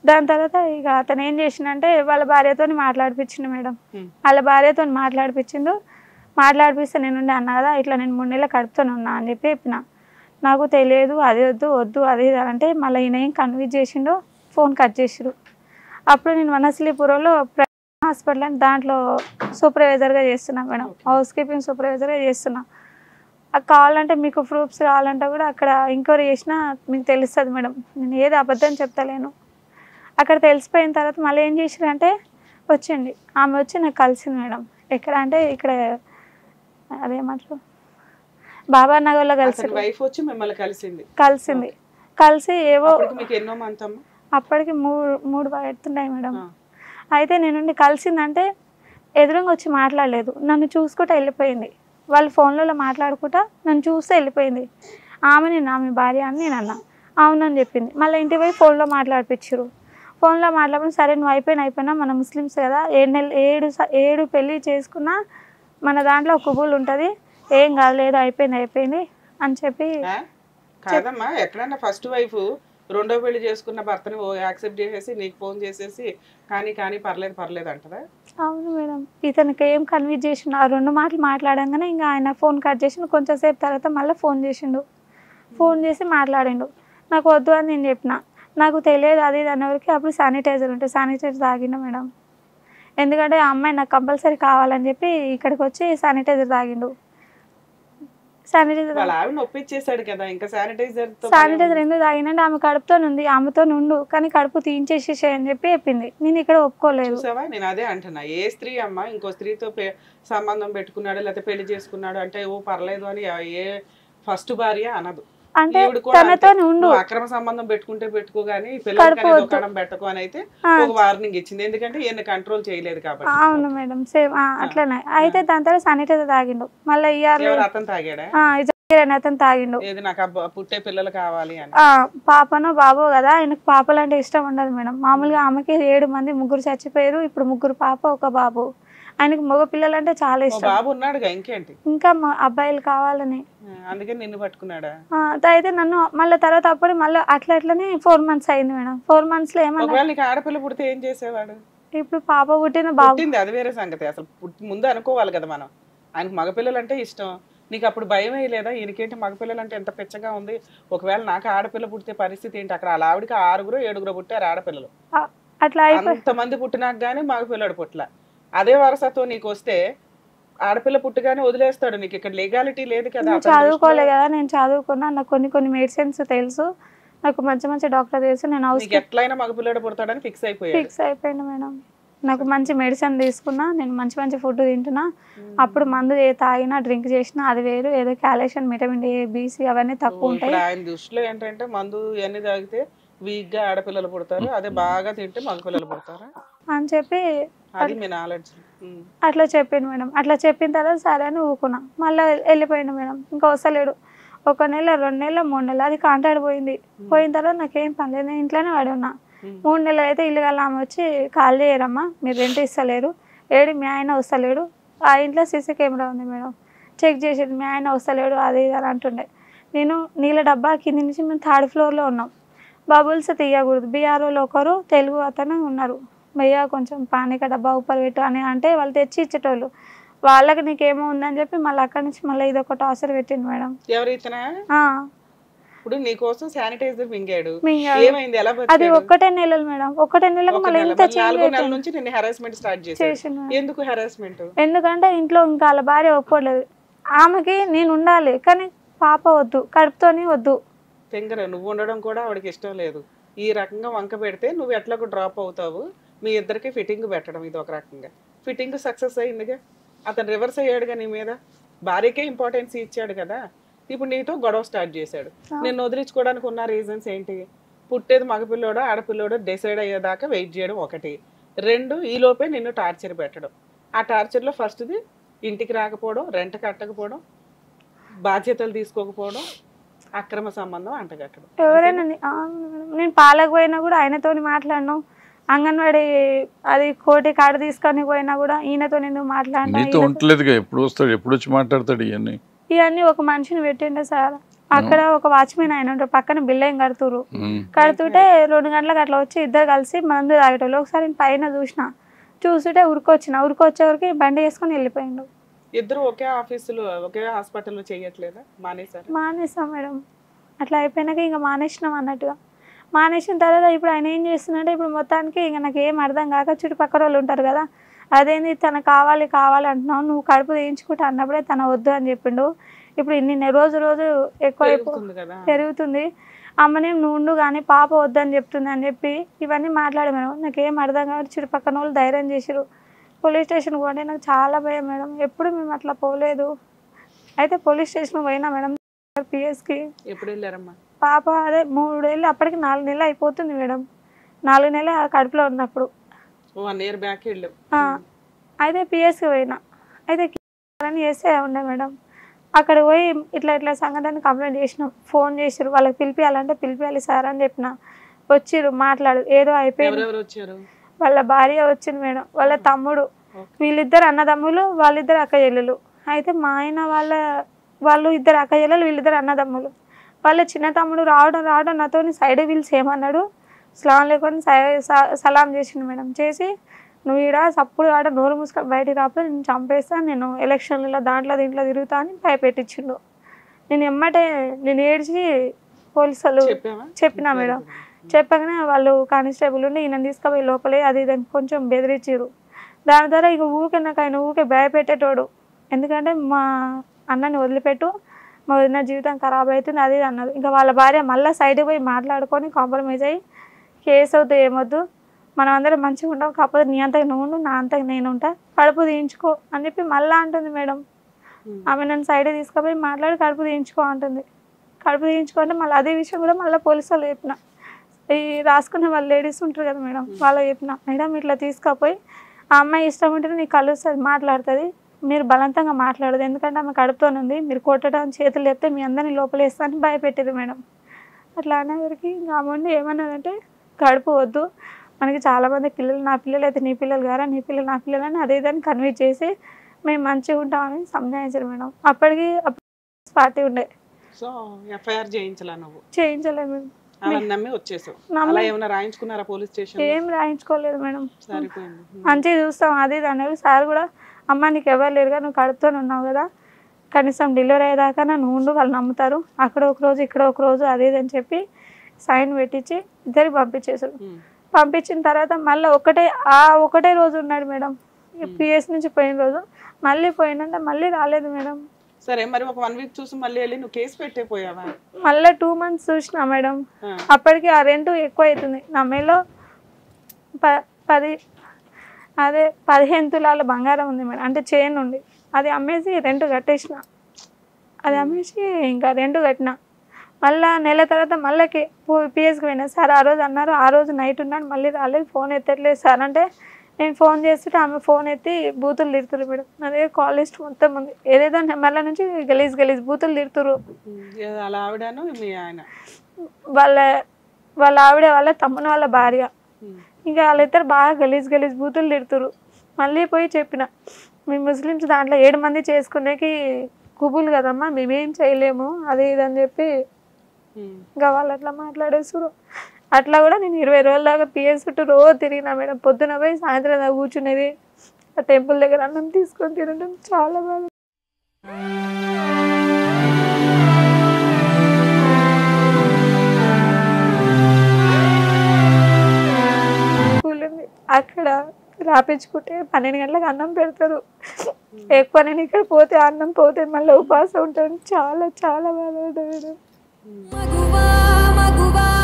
దాని తర్వాత ఇక అతను ఏం చేసిండంటే వాళ్ళ భార్యతో మాట్లాడిపించిండు మేడం Hmm. వాళ్ళ భార్యతో మాట్లాడిపించిండు మాట్లాడిపిస్తే నేను ఉండే అన్నా కదా ఇట్లా నేను మూడు నెలల కడుపుతోనే ఉన్నా అని చెప్పి చెప్పిన నాకు తెలియదు అది వద్దు వద్దు అది ఇది అంటే మళ్ళీ ఈయన ఏం కన్విన్స్ చేసిండో ఫోన్ కట్ చేసిరు అప్పుడు నేను వనశ్లీపురంలో హాస్పిటల్ అని దాంట్లో సూపర్వైజర్గా చేస్తున్నా మేడం హౌస్ కీపింగ్ సూపర్వైజర్గా చేస్తున్నా అది కావాలంటే మీకు ప్రూఫ్స్ కావాలంటే కూడా అక్కడ ఎంక్వైరీ చేసినా మీకు తెలుస్తుంది మేడం నేను ఏది అబద్ధం చెప్తలేను అక్కడ తెలిసిపోయిన తర్వాత మళ్ళీ ఏం చేసిరంటే వచ్చింది ఆమె వచ్చి నాకు కలిసింది మేడం ఎక్కడ అంటే ఇక్కడ అదేమంటారు బాబా నగర్లో కలిసి అతని వైఫ్ వచ్చి మిమ్మల్ని కలిసింది కలిసింది కలిసి ఏవో అప్పటికి మీకు ఎన్నో మంత్ అమ్మ అప్పటికి మూడు మూడు పెడుతున్నాయి మేడం ఆ. అయితే నేను కలిసిందంటే ఎదురుగా వచ్చి మాట్లాడలేదు నన్ను చూసుకుంటూ వెళ్ళిపోయింది వాళ్ళు ఫోన్లలో మాట్లాడుకుంటా నన్ను చూస్తే వెళ్ళిపోయింది ఆమె నేను ఆమె భార్య అని నేను అన్నా అవునని చెప్పింది మళ్ళీ ఇంటి పోయి ఫోన్లో మాట్లాడిపించారు ఫోన్లో మాట్లాడిన సరే నువ్వు అయిపోయిన అయిపోయినా మన ముస్లిమ్స్ కదా ఏడు నెలలు ఏడు స- ఏడు పెళ్ళి చేసుకున్నా మన దాంట్లో ఒక కుబుల్ ఉంటుంది ఏం కాలేదు అయిపోయింది అయిపోయింది అని చెప్పి ఆ? కాదమ్మా ఎక్కడన్నా ఫస్ట్ వైఫ్ రెండో పెళ్లి చేసుకున్న భర్తని యాక్సెప్ట్ చేసేసి నీకు ఫోన్ చేసేసి కానీ కానీ పర్లేదు పర్లేదు అంటదా అవును మేడం ఇతనికి ఏం కన్విన్స్ చేసిండు ఆ రెండు మాటలు మాట్లాడంగానే ఇంకా ఆయన ఫోన్ కట్ చేసిండు కొంచెం సేపు తర్వాత మళ్ళీ ఫోన్ చేసిండు ఫోన్ చేసి మాట్లాడిండు నాకు వద్దు అని నేను చెప్పిన నాకు తెలియదు అది ఇది అనేవరకు అప్పుడు శానిటైజర్ ఉంటే శానిటైజర్ తాగిండు మేడం ఎందుకంటే ఆ అమ్మాయి నాకు కంపల్సరీ కావాలని చెప్పి ఇక్కడికి వచ్చి శానిటైజర్ తాగిండు శానిటైజర్ వాళ్ళ ఆవిడ ఒప్పించేశాడు కదా ఇంకా శానిటైజర్ తో శానిటైజర్ ఎందుకు తాగినంటే ఆమె కడుపుతో ఉంది ఆమెతో ఉండు కానీ కడుపు తీయించేసేసే అని చెప్పి చెప్పింది నేను ఇక్కడ ఒప్పుకోలేదు చూసావా నేను అదే అంటున్నా ఏ స్త్రీ అమ్మ ఇంకో స్త్రీతో పె- సంబంధం పెట్టుకున్నాడు లేకపోతే పెళ్లి చేసుకున్నాడు అంటే ఓ పర్లేదు అని ఏ ఫస్ట్ భార్య అనదు అంటే ఈవిడ కూడా తనతో అంతే. ఉండు నువ్వు అక్రమ సంబంధం పెట్టుకుంటే పెట్టుకో గానీ పిల్లలకి కడుపు వద్దు. దుకాణం పెట్టకు అని అయితే ఆ, ఒక వార్నింగ్ ఇచ్చింది ఎందుకంటే ఈయన కంట్రోల్ చేయలేదు కాబట్టి అవును మేడం సేమ్ అట్లనే అయితే దాని తర్వాత శానిటైజర్ తాగిండు మళ్ళీ ఇయర్ ఎవరు అతను తాగాడా అని అతను తాగిండు ఏది నాకు అబ్బ- పుట్టే పిల్లలు కావాలి అని ఆ, పాపనో బాబో కదా ఆయనకు పాపలు అంటే ఇష్టం ఉండదు మేడం మామూలుగా ఆమెకి ఏడు మంది ముగ్గురు చచ్చిపోయారు ఇప్పుడు ముగ్గురు పాప ఒక బాబు ఆయనకు మగ పిల్లలు అంటే చాలా ఓ ఇష్టం బాబు ఉన్నాడుగా ఇంకేంటి ఇంకా మా అబ్బాయిలు కావాలని ఆ, అందుకని నిన్ను పట్టుకున్నాడా ఆ, అయితే నన్ను మళ్ళీ తర్వాత అప్పుడు మళ్ళీ అట్లా అట్లనే ఫోర్ మంత్స్ అయింది మేడం ఫోర్ మంత్స్ లో ఏమన్నా ఒకవేళ నీకు ఆడపిల్ల పుడితే ఏం చేసేవాడు ఇప్పుడు పాప పుట్టిన బాబు పుట్టింది అది వేరే సంగతి అసలు పుట్- ముందు అనుకోవాలి కదా మనం ఆయనకు మగపిల్లలు అంటే ఇష్టం నీకు అప్పుడు భయం లేదా ఈయనకేంటి మగపిల్లలు అంటే ఎంత పిచ్చగా ఉంది ఒకవేళ నాకు ఆడపిల్ల పుట్టే పరిస్థితి ఏంటి అక్కడ వాళ్ళ ఆవిడకి ఆరుగురు ఏడుగురు పుట్టారు ఆడపిల్లలు ఆ, అట్లా అయిపోయి అంతమంది పుట్టినాక గానీ మగపిల్లడు పుట్ల అదే వారసత్వం నీకు వస్తే ఆడపిల్ల పుట్టగానే వదిలేస్తాడు నీకు ఇక్కడ లీగాలిటీ లేదు కదా నేను అతని చదువుకోలే దృష్టిలో కదా నేను చదువుకున్నా నాకు కొన్ని కొన్ని మెడిసిన్స్ తెలుసు నాకు మంచి మంచి డాక్టర్ తెలుసు నేను హౌస్ నీకు ఎట్లయినా మగపిల్లడు పుడతాడని ఫిక్స్ అయిపోయాడు ఫిక్స్ అయిపోయింది మేడం నాకు మంచి మెడిసిన్ తీసుకున్నా నేను మంచి మంచి ఫుడ్ తింటున్నా అప్పుడు మందు ఏ తాగినా డ్రింక్ చేసినా అది వేరు ఏదో క్యాల్షియం విటమిన్ ఏ బీసీ అవన్నీ తక్కువ ఉంటాయి ఇప్పుడు ఆయన దృష్టిలో ఏంటంటే మందు ఇవన్నీ తాగితే వీక్ గా ఆడపిల్లలు పుడతారు అదే బాగా తింటే మగపిల్లలు పుడతారా అని చెప్పి అది మీ నాలెడ్జ్ అట్లా చెప్పిండు మేడం అట్లా చెప్పిన తర్వాత సరే అని ఊకున్నా మళ్ళీ వెళ్ళిపోయిండు మేడం ఇంకా వస్తలేడు ఒక నెల రెండు నెలలు మూడు నెలలు అది కాంటాక్ట్ పోయింది పోయిన తర్వాత నాకేం పని లేదు నేను ఇంట్లోనే పడి ఉన్నా మూడు నెలలు అయితే ఇల్లు గల ఆమె వచ్చి కాల్ చేయరమ్మా మీరు రెంట్ ఇస్తలేరు ఏడు మీ ఆయన వస్తలేడు ఆ ఇంట్లో సీసీ కెమెరా ఉంది మేడం చెక్ చేసేది మీ ఆయన వస్తలేడు అది ఇది అని అంటుండే నేను నీళ్ళ డబ్బా కింది నుంచి మేము థర్డ్ ఫ్లోర్లో ఉన్నాం బబుల్స్ తీయకూడదు బీఆర్ఓలో ఒకరు తెలుగు అతను ఉన్నారు భయ్యా కొంచెం పానిక డబ్బా ఉప్పర్ పెట్టు అని అంటే వాళ్ళు తెచ్చి ఇచ్చేటోళ్ళు వాళ్ళకి నీకేమో ఉందని చెప్పి మళ్ళీ అక్కడి నుంచి మళ్ళీ ఇది ఒక టార్చర్ పెట్టింది మేడం ఎవరైతేనా ఆ, ఇప్పుడు నీ కోసం శానిటైజర్ మింగాడు మింగాడు. ఏమైంది ఎలా అది బతికాడు? ఒక్కటే నెలలు మేడం ఒక్కటే నెలకు ఒక మళ్ళీ నెల, ఇంత మరి చేంజ్ నాలుగో నెల అయిపోయింది నుంచి నిన్ను హెరాస్మెంట్ స్టార్ట్ చేశాడు చేసిండు మేడం. ఎందుకు హెరాస్మెంట్ ఎందుకంటే ఇంట్లో ఇంకా వాళ్ళ భార్య ఒప్పుకోలేదు ఆమెకి నేను ఉండాలి కానీ పాప వద్దు కడుపుతోని వద్దు తెంగర నువ్వు ఉండడం కూడా ఆవిడకి ఇష్టం లేదు ఈ రకంగా వంక పెడితే నువ్వు ఎట్లాగో డ్రాప్ అవుతావు మీ ఇద్దరికి ఫిట్టింగ్ పెట్టడం ఇది ఒక రకంగా ఫిట్టింగ్ సక్సెస్ అయిందిగా అతను రివర్స్ అయ్యాడుగా నీ మీద భార్యకే ఇంపార్టెన్స్ ఇచ్చాడు కదా ఇప్పుడు నీతో గొడవ స్టార్ట్ చేశాడు నేను వదిలించుకోవడానికి ఉన్న రీజన్స్ ఏంటి పుట్టేది మగపిల్లోడో ఆడపిల్లోడో డిసైడ్ అయ్యేదాకా వెయిట్ చేయడం ఒకటి రెండు ఈ లోపే నిన్ను టార్చర్ పెట్టడం ఆ టార్చర్లో ఫస్ట్ది ఇంటికి రాకపోవడం రెంట్ కట్టకపోవడం బాధ్యతలు తీసుకోకపోవడం అక్రమ సంబంధం అంటగట్టడం ఎవరైనా ని- ఆ, నేను పాలకు పోయినా కూడా ఆయనతోని మాట్లాడినాం అంగన్వాడి అది కోటి కాడ తీసుకొని పోయినా కూడా ఈయనతో ఎందుకు మాట్లాడినా నీతో ఉండలేదుగా ఎప్పుడు వస్తాడు ఎప్పుడు వచ్చి మాట్లాడతాడు ఇవన్నీ ఇవన్నీ ఒక మనిషిని పెట్టిండే సార్ అక్కడ ఒక వాచ్మెన్ ఆయన ఉంటారు పక్కన బిల్డింగ్ కడుతురు ఉమ్. కడుతుంటే రెండు గంటలకు అట్లా వచ్చి ఇద్దరు కలిసి మందు తాగేటోళ్ళు ఒకసారి నేను పైన చూసిన చూస్తుంటే ఉరికొచ్చిన ఉరికొచ్చేవరకు బండి వేసుకొని వెళ్ళిపోయిండు ఇద్దరు ఒకే ఆఫీసులో ఒకే హాస్పిటల్లో చేయట్లేదా మానేశారు మానేసాం మేడం అట్లా అయిపోయినాక ఇంకా మానేసినాం అన్నట్టుగా మానేసిన తర్వాత ఇప్పుడు ఆయన ఏం చేస్తున్నాడంటే ఇప్పుడు మొత్తానికి ఇంకా నాకు ఏం అర్థం కాక చుట్టుపక్కల వాళ్ళు ఉంటారు కదా అదేంది తన కావాలి కావాలి అంటున్నావు నువ్వు కడుపు వేయించుకుంటా అన్నప్పుడే తన వద్దు అని చెప్పిండు ఇప్పుడు ఇన్ని రోజు రోజు ఎక్కువ పెరుగుతుంది కదా పెరుగుతుంది అమ్మనేం నువ్వు ఉండు కానీ పాప వద్దని చెప్తుంది అని చెప్పి ఇవన్నీ మాట్లాడే మేడం నాకు ఏం అర్థం కాదు చుట్టుపక్కల వాళ్ళు ధైర్యం చేసిరు పోలీస్ స్టేషన్ పోతే నాకు చాలా భయం మేడం ఎప్పుడు మేము అట్లా పోలేదు అయితే పోలీస్ స్టేషన్ పోయినా మేడం పిఎస్కి ఎప్పుడు వెళ్ళారమ్మా పాప అదే మూడేళ్ళు అప్పటికి నాలుగు నెలలు అయిపోతుంది మేడం నాలుగు నెలలు ఆ కడుపులో ఉన్నప్పుడు వన్ ఇయర్ బ్యాక్ వెళ్ళావు ఆ, అయితే పిఎస్కి పోయినా అయితే అని చేస్తే ఉండే మేడం అక్కడ పోయి ఇట్లా ఇట్లా సంఘటన కంప్లైంట్ చేసినాం ఫోన్ చేసిరు వాళ్ళకి పిలిపియాలంటే పిలిపియాలి సార్ అని చెప్పిన వచ్చిర్రు మాట్లాడు ఏదో అయిపోయింది ఎవరెవరు వచ్చారు వాళ్ళ భార్య వచ్చింది మేడం వాళ్ళ తమ్ముడు ఓకే. వీళ్ళిద్దరు అన్నదమ్ములు వాళ్ళిద్దరు అక్క చెల్లెలు అయితే మా ఆయన వాళ్ళ వాళ్ళు ఇద్దరు అక్క చెల్లెలు వీళ్ళిద్దరు అన్నదమ్ములు వాళ్ళ చిన్న తమ్ముడు రావడం రావడం నాతో సైడ్ వీల్స్ ఏమన్నాడు స్లాం లేకుండా సై- స- సలాం చేసిండు మేడం చేసి నువ్వు ఈడ సప్పుడు ఆడ నోరు మూసుకొని బయటికి రాకపోతే నేను చంపేస్తా నేను ఎలక్షన్లలో దాంట్లో దీంట్లో తిరుగుతా అని భయపెట్టించిండు నేను ఎమ్మటే నేను ఏడ్చి పోలీసు వాళ్ళు చెప్పావా చెప్పినా మేడం చెప్పగానే వాళ్ళు కానిస్టేబుల్ ఉండి ఈయన తీసుకుపోయి లోపలే అది ఇది అని కొంచెం బెదిరించారు దాని ద్వారా ఇక ఊకే నాకు ఆయన ఊకే భయపెట్టేటోడు ఎందుకంటే మా అన్నని వదిలిపెట్టు మా వదిన జీవితం ఖరాబ్ అవుతుంది అది ఇది అన్నారు ఇంకా వాళ్ళ భార్య మళ్ళీ సైడ్కి పోయి మాట్లాడుకొని కాంప్రమైజ్ అయ్యి కేసు అవుతుంది ఏమొద్దు మనం అందరం మంచిగా ఉంటాం కాకపోతే నీ అంతకు నువ్వు ఉండు, నా అంతకు నేను ఉంటా కడుపు తీయించుకో అని చెప్పి మళ్ళా అంటుంది మేడం ఉమ్. ఆమె నన్ను సైడ్ తీసుకుపోయి మాట్లాడి కడుపు తీయించుకో అంటుంది కడుపు తీయించుకుంటే మళ్ళీ అదే విషయం కూడా మళ్ళీ పోలీసు వాళ్ళు చెప్పిన ఈ రాసుకునే వాళ్ళు లేడీస్ ఉంటారు కదా మేడం వాళ్ళకి చెప్పిన మేడం ఇట్లా తీసుకుపోయి ఆ అమ్మాయి ఇష్టం ఉంటే నీకు కలుస్తుంది మాట్లాడుతుంది మీరు బలవంతంగా మాట్లాడదు ఎందుకంటే ఆమె కడుపుతోనే ఉంది మీరు కొట్టడం చేతులు లేపితే మీ అందరినీ లోపలేస్తా అని భయపెట్టారు మేడం అట్లా అనేసరికి ఇంకా ఆమె ఉండి ఏమన్నారంటే కడుపు వద్దు మనకి చాలామంది పిల్లలు నా పిల్లలు అయితే నీ పిల్లలు గారా నీ పిల్లలు నా పిల్లలు అని అదే దాన్ని కన్విన్స్ చేసి మేము మంచిగా ఉంటామని సంజాయించారు మేడం అప్పటికి పార్టీ ఉండే సో ఎఫ్ఐఆర్ చేయించలా నువ్వు చేయించలేదు మేడం అలా నమ్మి వచ్చేసావు నమ్మి- అలా ఏమైనా రాయించుకున్నారా పోలీస్ స్టేషన్ ఏం రాయించుకోలేదు మేడం సరిపోయింది ఉమ్. మంచిగా చూస్తాం అది ఇది అన్నారు సార్ కూడా అమ్మ నీకు ఎవరు లేరుగా నువ్వు కడుపుతోనే ఉన్నావు కదా కనీసం డెలివరీ అయ్యేదాకా నువ్వు ఉండు వాళ్ళు నమ్ముతారు అక్కడ ఒక రోజు ఇక్కడ ఒక రోజు అది ఇది అని చెప్పి సైన్ పెట్టించి ఇద్దరికి పంపించేసారు ఉమ్. పంపించిన తర్వాత మళ్ళీ ఒకటే ఆ ఒకటే రోజు ఉన్నాడు మేడం పిఎస్ నుంచి పోయిన రోజు మళ్ళీ పోయినంటే మళ్ళీ రాలేదు మేడం సరే మరి ఒక వన్ వీక్ చూసి మళ్ళీ వెళ్ళి నువ్వు కేసు పెట్టే పోయావా మళ్ళీ టూ మంత్స్ చూసిన మేడం ఆ. అప్పటికి ఆ రెంట్ ఎక్కువ అవుతుంది నా మేలో ప పది అదే పదిహేను తులాల బంగారం ఉంది మేడం అంటే చైన్ ఉంది అది అమ్మేసి రెంట్ కట్టేసిన అది అమ్మేసి ఇంకా రెంట్ కట్టిన మళ్ళా నెల తర్వాత మళ్ళీ పిఎస్కి పోయినా సార్ ఆ రోజు అన్నారు ఆ రోజు నైట్ ఉన్నాడు మళ్ళీ రాలేదు ఫోన్ ఎత్తట్లేదు సార్ అంటే నేను ఫోన్ చేస్తుంటే ఆమె ఫోన్ ఎత్తి బూతులు తిడుతురు మేడం నా దగ్గర కాల్ లిస్ట్ మొత్తం ఉంది ఏదేదో నెంబర్ల నుంచి గలీజ్ గలీజ్ బూతులు తిడుతురు ఉమ్. ఏదో అలా ఆవిడాను మీ ఆయన వాళ్ళ వాళ్ళ ఆవిడ వాళ్ళ తమ్ముని వాళ్ళ భార్య ఉమ్. ఇంకా వాళ్ళిద్దరు బాగా గలీజ్ గలీజ్ బూతులు తిడుతురు మళ్ళీ పోయి చెప్పిన మీ ముస్లిమ్స్ దాంట్లో ఏడు మంది చేసుకునేకి కుబులు కదమ్మా మేమేం చేయలేము అది ఇది అని చెప్పి ఉమ్. ఇంకా వాళ్ళు అట్లా మాట్లాడేస్తారు అట్లా కూడా నేను ఇరవై రోజుల దాకా పిఎస్ చుట్టూ రోజు తిరిగినా మేడం పొద్దున పోయి సాయంత్రం దాకా కూర్చునేది ఆ టెంపుల్ దగ్గర అన్నం తీసుకొని తినడం చాలా బాగా స్కూల్ ఉంది అక్కడ రాపించుకుంటే పన్నెండు గంటలకు అన్నం పెడతారు ఎక్కువ నేను ఇక్కడ పోతే అన్నం పోతే మళ్ళీ ఉపవాసం ఉంటాను చాలా చాలా బాధపడ్డా మేడం మగువా మగువా